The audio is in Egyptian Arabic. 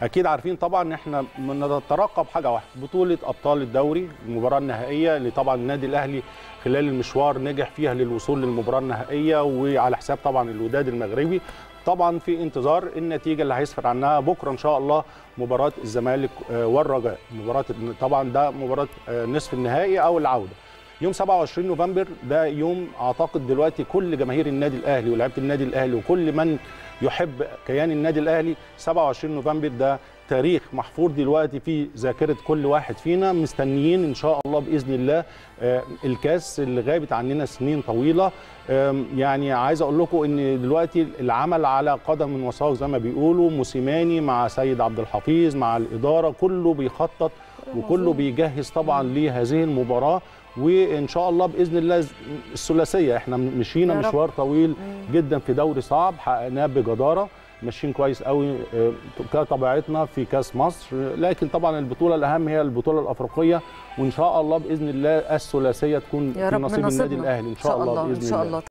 اكيد عارفين طبعا ان احنا نترقب حاجه واحده بطوله ابطال الدوري المباراه النهائيه اللي طبعا النادي الاهلي خلال المشوار نجح فيها للوصول للمباراه النهائيه وعلى حساب طبعا الوداد المغربي طبعا في انتظار النتيجه اللي هيسفر عنها بكره ان شاء الله مباراه الزمالك والرجاء مباراه طبعا ده مباراه نصف النهائي او العوده يوم 27 نوفمبر ده يوم اعتقد دلوقتي كل جماهير النادي الاهلي ولاعيبه النادي الاهلي وكل من يحب كيان النادي الاهلي 27 نوفمبر ده تاريخ محفور دلوقتي في ذاكره كل واحد فينا مستنيين ان شاء الله باذن الله الكاس اللي غابت عننا سنين طويله يعني عايز اقول لكم ان دلوقتي العمل على قدم وساق زي ما بيقولوا موسيماني مع سيد عبد الحفيظ مع الاداره كله بيخطط وكله بيجهز طبعا لهذه المباراه وان شاء الله باذن الله الثلاثيه احنا مشينا مشوار طويل جدا في دوري صعب حققناه بجداره ماشيين كويس قوي كطبيعتنا في كاس مصر لكن طبعا البطوله الاهم هي البطوله الافريقيه وان شاء الله باذن الله الثلاثيه تكون في نصيب النادي الاهلي ان شاء الله باذن الله